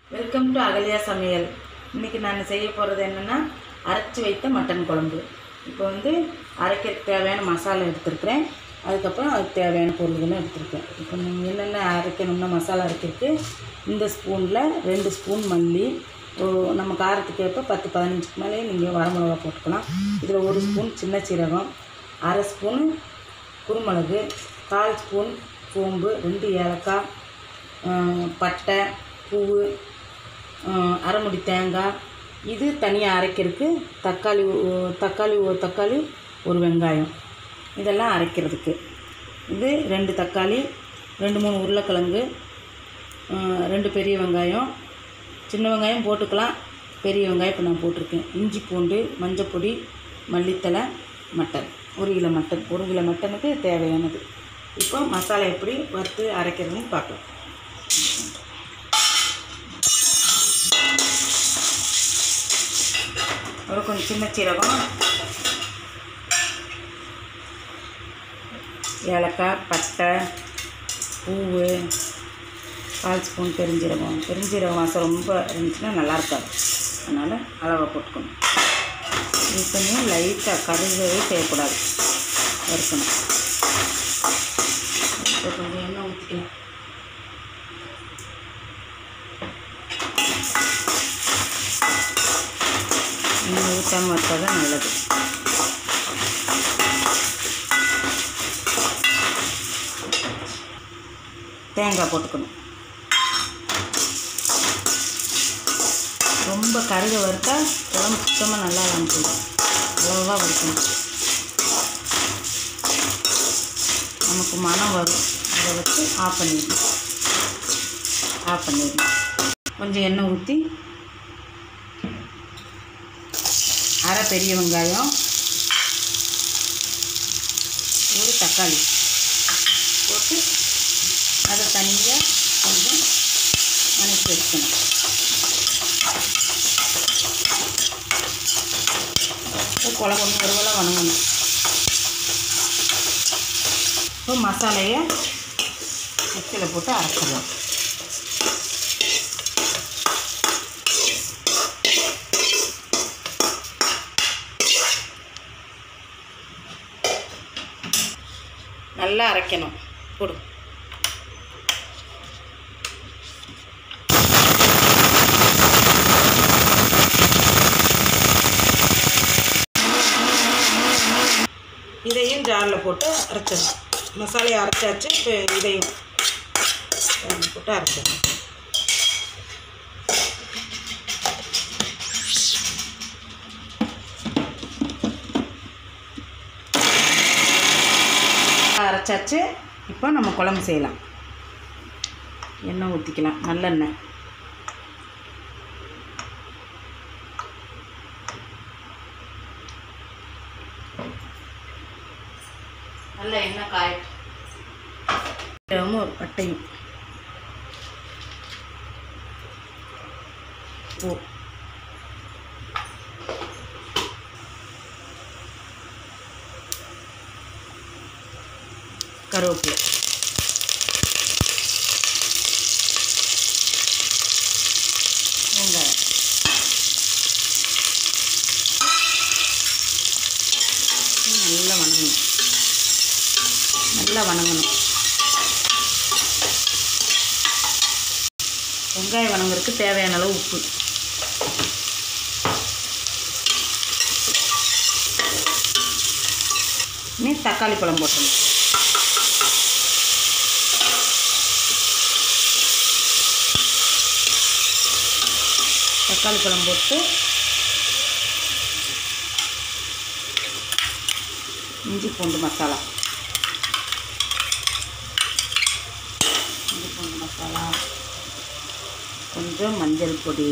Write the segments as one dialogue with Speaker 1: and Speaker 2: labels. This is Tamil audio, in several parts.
Speaker 1: வெல்கம் டு அகலியா சமையல் இன்றைக்கி நான் செய்ய போகிறது என்னென்னா அரைச்சி வைத்த மட்டன் குழம்பு இப்போ வந்து அரைக்கிறதுக்கு தேவையான மசாலா எடுத்துருக்கிறேன் அதுக்கப்புறம் அதுக்கு தேவையான பொருள்களும் எடுத்திருக்கேன் இப்போ நீங்கள் என்னென்ன அரைக்கணும்னா மசாலா அரைக்கிறதுக்கு இந்த ஸ்பூனில் ரெண்டு ஸ்பூன் மல்லி ஓ- நம்ம காரத்துக்கு ஏற்ப பத்து பதினஞ்சுக்கு மேலே நீங்கள் வரமிளகா போட்டுக்கலாம் இதில் ஒரு ஸ்பூன் சின்ன சீரகம் அரை ஸ்பூன் குருமிளகு கால் ஸ்பூன் சோம்பு ரெண்டு ஏலக்காய் ஆஹ் பட்டை பூவு ஆஹ் அரைமுடி தேங்காய் இது தனியாக அரைக்கிறதுக்கு தக்காளி ஒ- தக்காளி ஒரு தக்காளி ஒரு வெங்காயம் இதெல்லாம் அரைக்கிறதுக்கு இது ரெண்டு தக்காளி ரெண்டு மூணு உருளைக்கிழங்கு ஆஹ் ரெண்டு பெரிய வெங்காயம் சின்ன வெங்காயம் போட்டுக்கலாம் பெரிய வெங்காயம் இப்போ நான் போட்டிருக்கேன் இஞ்சி பூண்டு மஞ்சப்பொடி மல்லித்தலை மட்டன் ஒரு கிலோ மட்டன் ஒரு கிலோ மட்டனுக்கு தேவையானது இப்போ மசாலா எப்படி வறுத்து அரைக்கிறதுன்னு பார்க்கலாம் ஒரு கொஞ்சம் சின்ன சீரகம் ஏலக்காய் பட்டை பூவு கால் ஸ்பூன் பெருஞ்சீரகம் பெருஞ்சீரகம் வாசம் ரொம்ப இருந்துச்சுன்னா நல்லா இருக்காது அதனால் அளவாக போட்டுக்கணும் இது கொஞ்சம் லைட்டாக கருகவே செய்யக்கூடாது வறுக்கணும் இப்போ கொஞ்சம் எண்ணெய் ஊற்றிக்கலாம் எண்ணெய் ஊற்றாமல் வச்சா தான் நல்லது தேங்காய் போட்டுக்கணும் ரொம்ப கருக வறுத்தா குழம்பு சுத்தமாக நல்லா இல்லாமல் போயிடும் அளவாக வறுக்கணும் நமக்கு மனம் வரும் அதை வச்சு ஆஃப் பண்ணிடணும் ஆஃப் பண்ணிடணும் கொஞ்சம் எண்ணெய் ஊற்றி அரை பெரிய வெங்காயம் ஒரு தக்காளி போட்டு அதை தனியாக கொஞ்சம் வணக்கி வச்சுக்கணும் இப்போ குழம்பு ஒன்று ஒருவேளை வணங்கணும் இப்போ மசாலையை மிக்சியில் போட்டு அரைச்சிடலாம் நல்லா அரைக்கணும் போடு இதையும் ஜாரில் போட்டு அரைச்சிடணும் மசாலையை அரைச்சாச்சு இப்போ இதையும் ஜாரில் போட்டு அரைச்சிடணும் அரைச்சாச்சு இப்போ நம்ம குழம்பு செய்யலாம் எண்ணெய் ஊற்றிக்கலாம் நல்லெண்ணெய் நல்ல எண்ணெய் காயட்டும் ஒரு பட்டையும் ஓ கருவேப்பிலை வெங்காயம் நல்லா வணங்கணும் நல்லா வணங்கணும் வெங்காயம் வணங்குறதுக்கு தேவையான அளவு உப்பு இனி தக்காளி பழம் போட்டணும் தக்காளி பழம் போட்டு இஞ்சி பூண்டு மசாலா இஞ்சி பூண்டு மசாலா கொஞ்சம் மஞ்சள் பொடி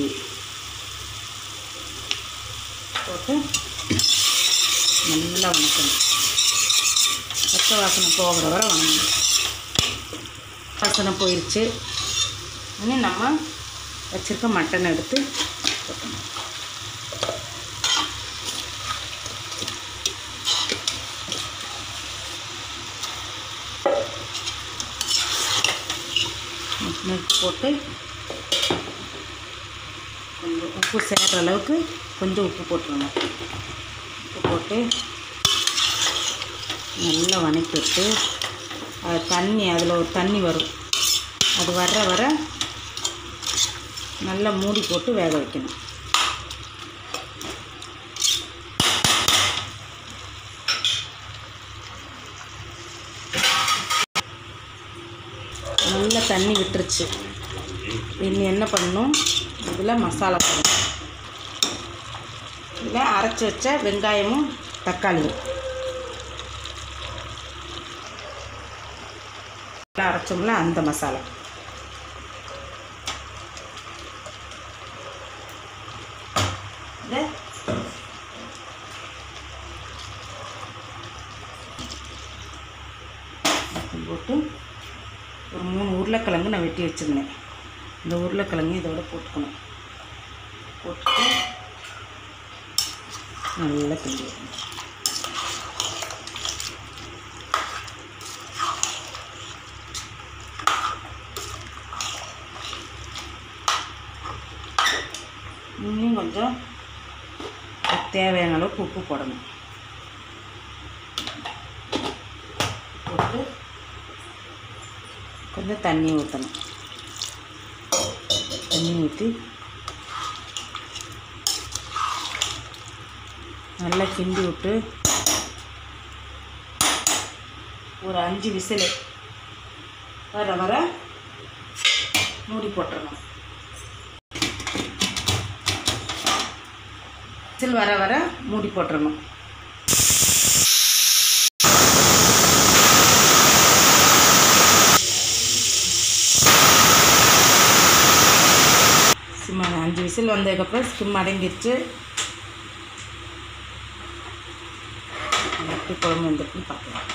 Speaker 1: போட்டு நல்லா வணக்கணும் பச்சை வாசனை போகிற வரை வணங்கணும் வாசனை போயிடுச்சு இனி நம்ம வச்சுருக்க மட்டன் எடுத்து போட்டணும் மட்டன் போட்டு உப்பு சேர்கிற அளவுக்கு கொஞ்சம் உப்பு போட்டுருணும் உப்பு போட்டு நல்லா வணக்கி விட்டு அது தண்ணி அதில் ஒரு தண்ணி வரும் அது வர்ற வர நல்லா மூடி போட்டு வேக வைக்கணும் நல்லா தண்ணி விட்டுருச்சு இனி என்ன பண்ணணும் இதில் மசாலா போடணும் இதில் அரைச்சி வச்ச வெங்காயமும் தக்காளியும் நல்லா அரைச்சோம்ல அந்த மசாலா இதை போட்டு ஒரு மூணு உருளைக்கிழங்கு நான் வெட்டி வச்சுருந்தேன் இந்த உருளைக்கிழங்கு இதோட போட்டுக்கணும் போட்டுட்டு நல்லா கிண்டி வைக்கணும் இன்னும் கொஞ்சம் தேவையான அளவுக்கு உப்பு போடணும் போட்டு கொஞ்சம் தண்ணி ஊற்றணும் தண்ணி ஊற்றி நல்லா கிண்டி விட்டு ஒரு அஞ்சு விசில் வர வர மூடி போட்டுறணும் விசில் வர வர மூடி போட்டுறணும் சிம் அஞ்சு விசில் வந்ததுக்கப்புறம் ஸ்கிம் அடங்கிருச்சு எப்படி குழம்பு வந்துருக்குன்னு பார்க்கலாம்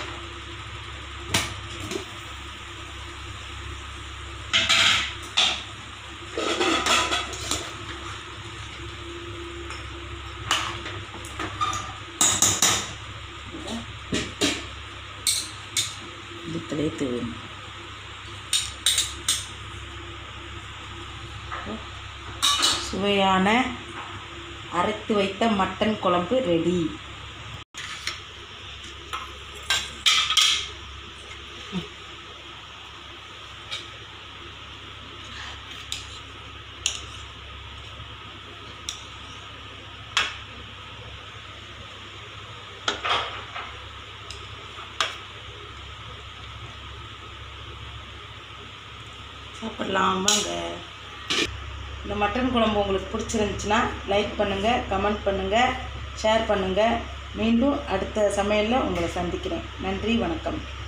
Speaker 1: இதுத்திலே தூவணும் சுவையான அரைத்து வைத்த மட்டன் குழம்பு ரெடி சாப்பிடலாம் வாங்க இந்த மட்டன் குழம்பு உங்களுக்கு பிடிச்சிருந்துச்சுன்னா லைக் பண்ணுங்கள் கமெண்ட் பண்ணுங்கள் ஷேர் பண்ணுங்கள் மீண்டும் அடுத்த சமையலில் உங்களை சந்திக்கிறேன் நன்றி வணக்கம்